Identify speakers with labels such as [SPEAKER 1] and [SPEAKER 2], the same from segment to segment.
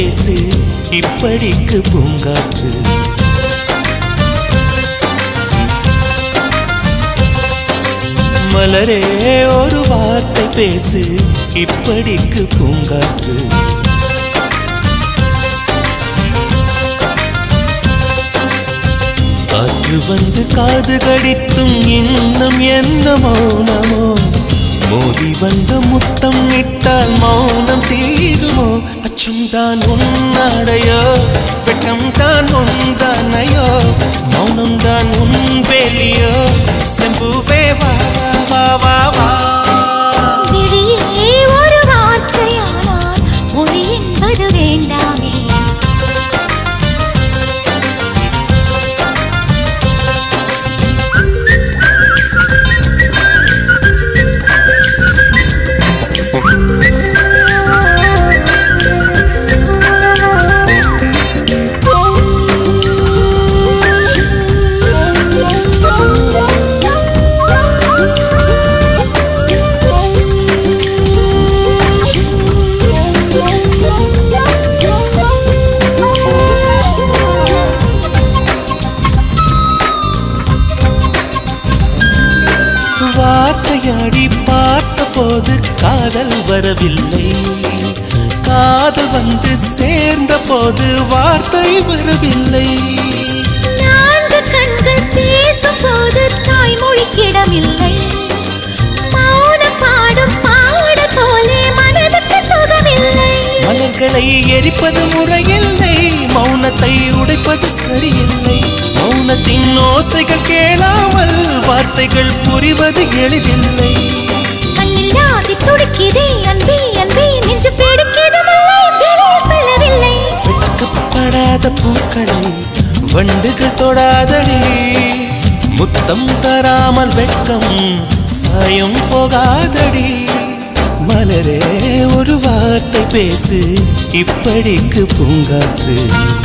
[SPEAKER 1] பேசு இப்படிக்கு பூங்காற்று மலரே ஒரு வார்த்தை பேசு இப்படிக்கு பூங்காற்று காற்று வந்து காது கடித்தும் இன்னும் என்ன மௌனமோ மோதி வந்து முத்தம் இட்டால் மௌனம் தீருமோ அச்சம் தான் உன்னாடையோ வெட்கம் தான் உந்தானையோ மௌனம் தான் உன் வேலியோ செம்புவே வா வா வா வா
[SPEAKER 2] விழியே ஒரு வார்த்தையானால் மொழி என்பது வேண்டாமே
[SPEAKER 1] வார்த்தையாடி பார்த்த போது காதல் வரவில்லை காதல் வந்து சேர்ந்த போது வார்த்தை வரவில்லை
[SPEAKER 2] நான்கு கண்கள் பேசும்போது தாய்மொழிக்கிடமில்லை மௌன பாடும் பாடல் போலே மனதுக்கு சுகமில்லை
[SPEAKER 1] மலர்களை எரிப்பது முறையில்லை மௌனத்தை உடைப்பது சரியில்லை மௌனத்தின் ஓசைகள் கேளாமல் வார்த்தைகள் புரிவது எளிதில்லை
[SPEAKER 2] கண்ணில் ஆசை துடிக்குதே அன்பே அன்பே நெஞ்சு பிடிக்குது முல்லை வெளியில் சொல்லவில்லை
[SPEAKER 1] வெட்கப்படாத பூக்களை வண்டுகள் தொடாதடி முத்தம் தராமல் வெட்கம் சாயம் போகாதடி மலரே ஒரு வார்த்தை பேசு இப்படிக்கு பூங்காற்று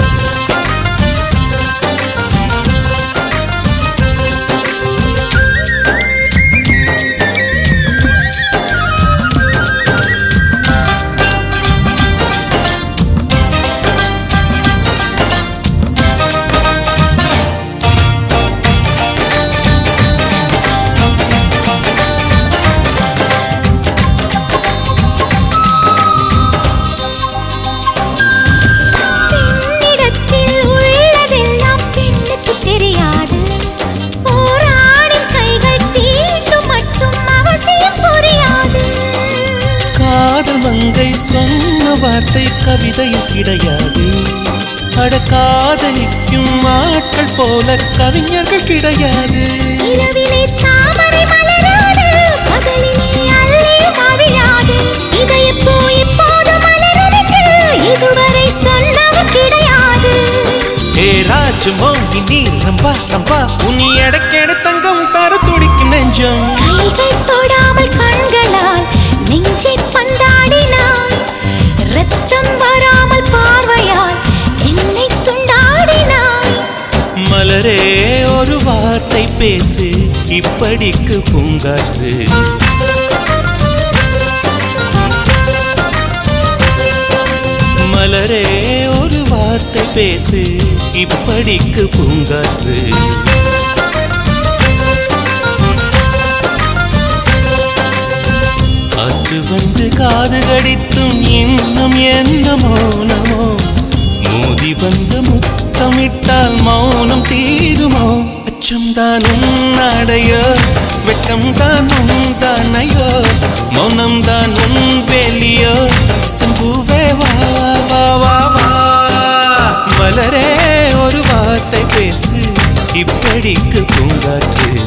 [SPEAKER 2] பெண்ணிடத்தில் உள்ளதெல்லாம் பெண்ணுக்கு தெரியாது போராணின் கைகள் தீண்டும் மட்டும் அவசியம் புரியாது
[SPEAKER 1] காதல் மங்கை சொன்ன வார்த்தை கவிதையில் கிடையாது அட காதலிக்கும் ஆட்கள் போல கவிஞர்கள் கிடையாது
[SPEAKER 2] இரவிலே தாமரை மலராது பகலிலே அல்லி மவிழாது இதயப்பூ இப்போது மலரென்று இதுவரை சொன்னவர் கிடையாது
[SPEAKER 1] ஏ ராஜு மௌனி நீ ரம்பா ரம்பா உன் எடக்கெட தங்கம் தர துடிக்கும் நெஞ்சம்
[SPEAKER 2] கைகள் தொடாமல் கண்களால் நெஞ்சை பந்தாடினாய் ரத்தம் வராமல் பார்வையால் என்னை துண்டாடினாய்
[SPEAKER 1] மலரே ஒரு வார்த்தை பேசு இப்படிக்கு பூங்காற்று மலரே ஒரு வார்த்தை பேசு இப்படிக்கு பூங்காற்று காற்று வந்து காது கடித்தும் இன்னும் என்ன மௌனமோ மோதி வந்து முத்தமிட்டால் மௌனம் தீருமோ அச்சம் தான் உன்னாடையோ வெட்கம் தான் உன் தானையோ மௌனம் தான் உன் வேலியோ சம்புவே வா வா வா வா வா மலரே ஒரு வார்த்தை பேசு இப்படிக்கு பூங்காற்று